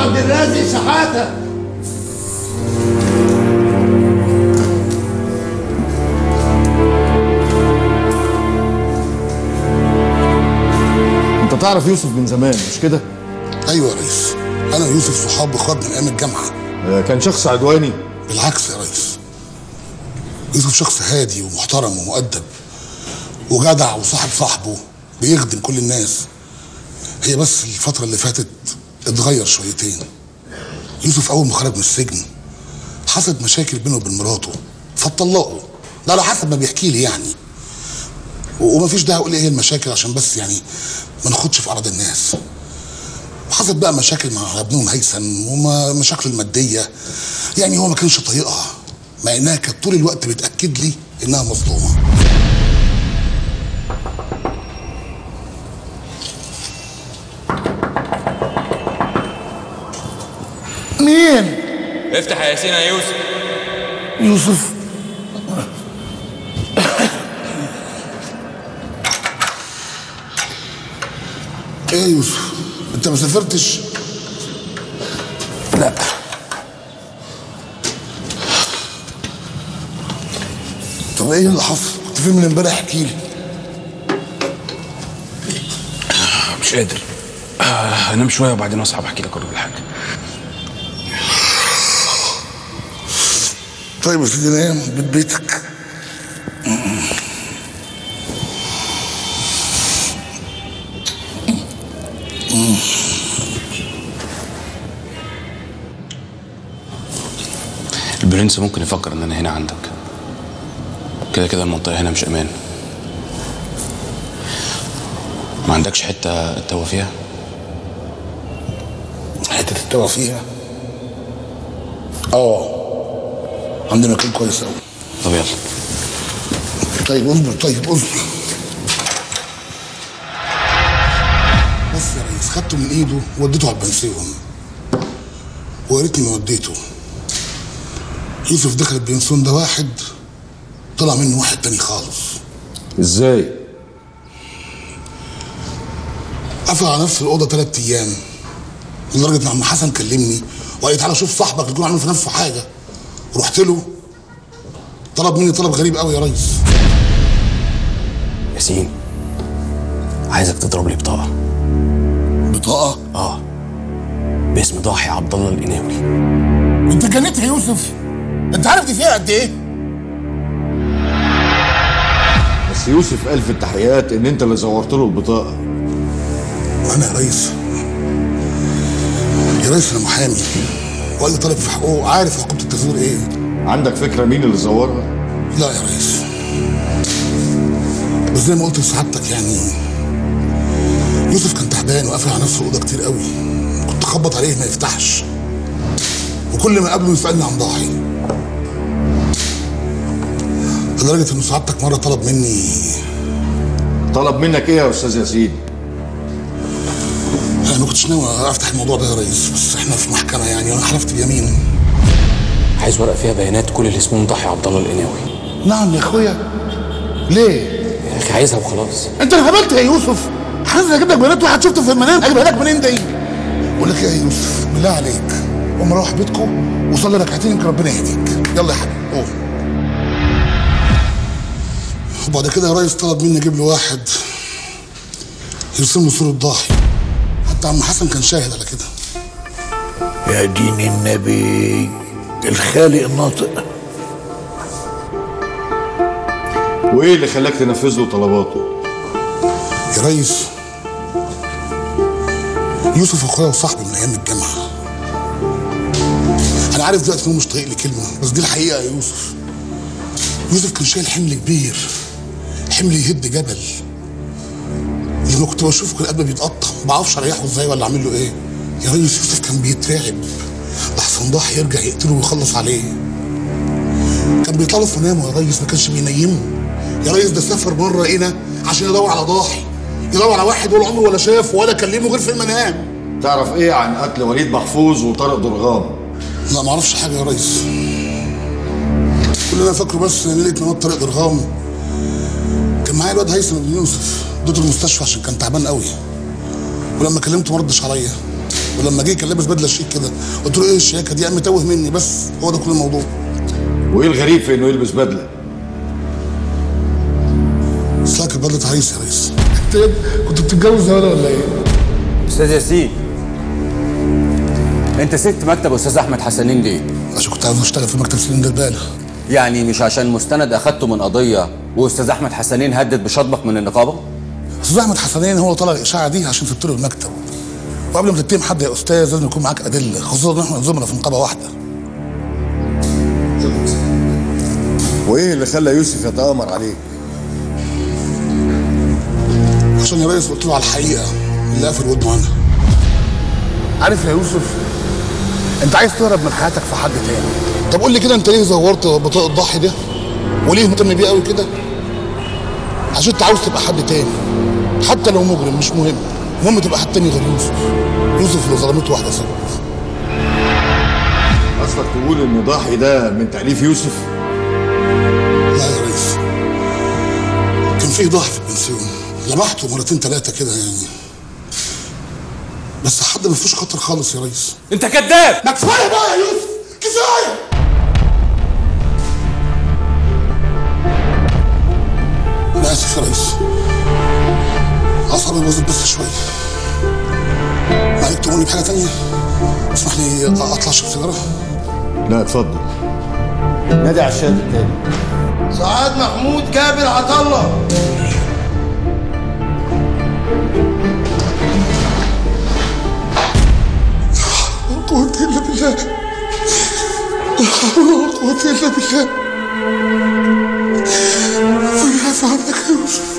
عبد الرازق شحاته انت تعرف يوسف من زمان مش كده ايوه يا ريس انا ويوسف صحاب واخوات من ايام الجامعه آه، كان شخص عدواني بالعكس يا ريس يوسف شخص هادي ومحترم ومؤدب وجدع وصاحب صاحبه بيخدم كل الناس هي بس الفترة اللي فاتت اتغير شويتين يوسف أول ما خرج من السجن حصلت مشاكل بينه وبين مراته فاتطلقوا ده على حسب ما بيحكي لي يعني و- ومفيش داعي اقول ايه هي المشاكل عشان بس يعني ما ناخدش في اعراض الناس حصلت بقى مشاكل مع ابنهم هيثم ومشاكل الماديه يعني هو ما كانش طايقها مع انها كانت طول الوقت بتاكد لي انها مظلومه مين افتح يا ياسين يا يوسف يوسف ايه يا يوسف انت ما سافرتش لا طب ايه اللي حصل كنت فين من امبارح احكي لي مش قادر آه، انام شويه وبعدين اصحى احكي لك كل حاجه طيب يا سيدي نام بيت بيتك البرنس ممكن يفكر ان انا هنا عندك كده كده المنطقه هنا مش امان ما عندكش حته تتوه فيها حته التوا فيها اه عندي مكان كويس قوي طب يلا طيب اصبر طيب اصبر بص يا ريس خدته من ايده ووديته على البنسيون ويا ريتني ما وديته يوسف دخل البنسيون ده واحد طلع منه واحد تاني خالص ازاي قفل على نفس الاوضه ثلاث ايام لدرجه ان عم حسن كلمني وقال لي تعالى شوف صاحبك يكون عامل في نفسه حاجه رحت له طلب مني طلب غريب قوي يا ريس ياسين عايزك تضرب لي بطاقه بطاقه اه باسم ضاحي عبد الله القناوي انت جنيت يا يوسف انت عارف دي فيها قد ايه بس يوسف قال في التحقيقات ان انت اللي زورت له البطاقه انا يا ريس يا ريس انا محامي وقال لي طالب في حقوق عارف عقوبه التزوير ايه عندك فكره مين اللي زورها لا يا ريس بس زي ما قلت لسعادتك يعني يوسف كان تعبان وقافل على نفسه الاوضه كتير قوي كنت اخبط عليه ما يفتحش وكل ما اقابله يسالني عن ضاحي لدرجه ان سعادتك مره طلب مني طلب منك ايه يا استاذ ياسين انا ما كنتش ناوي افتح الموضوع ده يا ريس بس احنا في محكمه يعني وانا حلفت بيمين عايز ورقه فيها بيانات كل اللي اسمهم ضاحي عبد الله القناوي نعم يا اخويا ليه؟ يا اخي عايزها وخلاص انت انهبلت يا يوسف حاسس اجيب لك بنات واحد شفته في المنام اجيبها لك منين دي بقول لك ايه يا يوسف بالله عليك قوم روح بيتكم وصلي ركعتين يمكن ربنا يهديك يلا يا حبيبي قوم وبعد كده يا ريس طلب مني اجيب له واحد يرسم له صوره ضاحي حتى عم حسن كان شاهد على كده يا دين النبي الخالق الناطق وايه اللي خلاك تنفذ له طلباته يا ريس يوسف اخويا وصاحبي من ايام الجامعه انا عارف دلوقتي انه مش طايق لي كلمه بس دي الحقيقه يا يوسف يوسف كان شايل حمل كبير حمل يهد جبل لما كنت بشوفه كان قلبي بيتقطع ما بعرفش اريحه ازاي ولا اعمل له ايه يا ريس يوسف كان بيترعب لحسن ضاحي يرجع يقتله ويخلص عليه كان بيطلع له في منامه يا ريس ما كانش بينيمه يا ريس ده سافر مره هنا عشان يدور على ضاحي يدور على واحد ولا عمره ولا شافه ولا كلمه غير في المنام تعرف ايه عن قتل وليد محفوظ وطارق درغام لا ما اعرفش حاجه يا ريس كل اللي انا فاكره بس ان ليله موت طارق درغام كان معايا الواد هيثم بن يوسف اديته المستشفى عشان كان تعبان قوي ولما كلمته ما ردش عليا ولما جه كان لابس بدله شيك كده قلت له ايه الشياكه دي قام متوه مني بس هو ده كل الموضوع وايه الغريب في انه يلبس بدله ساكر بدله عريس يا ريس انت إيه؟ كنت بتتجوز انا ولا ايه؟ استاذ ياسين انت سبت مكتب استاذ احمد حسنين ليه عشان كنت عايز اشتغل في مكتب سليم دربالة يعني مش عشان مستند اخدته من قضيه واستاذ احمد حسنين هدد بشطبك من النقابه استاذ احمد حسنين هو طلع الاشاعه دي عشان سبت له المكتب وقبل ما تتهم حد يا استاذ لازم يكون معاك ادله خصوصا ان احنا زملاء في نقابه واحده وايه اللي خلى يوسف يتامر عليك عشان يا ريس قلت له على الحقيقه اللي قافل ودنه عنها عارف يا يوسف انت عايز تهرب من حياتك في حد تاني طب قول لي كده انت ليه زورت بطاقه الضحي ده وليه مهتم بيه قوي كده عشان انت عاوز تبقى حد تاني حتى لو مجرم مش مهم المهم تبقى حد تاني غير يوسف يوسف اللي ظلمته واحده سبب قصدك تقول ان ضاحي ده من تاليف يوسف لا يا ريس كان في ضحي في البنسيون لمحته مرتين ثلاثه كده يعني بس حد ما فيهوش خطر خالص يا ريس انت كذاب ما كفايه بقى يا يوسف كفايه انا اسف يا ريس اعصابي باظت بس شويه معاك تقولي بحاجه تانية اسمح لي اطلع اشرب سيجاره لا اتفضل نادي على الشاهد التاني سعاد محمود جابر عطله لا قوة إلا بالله لا حول ولا قوة إلا بالله ربنا يعفو عنك يا يوسف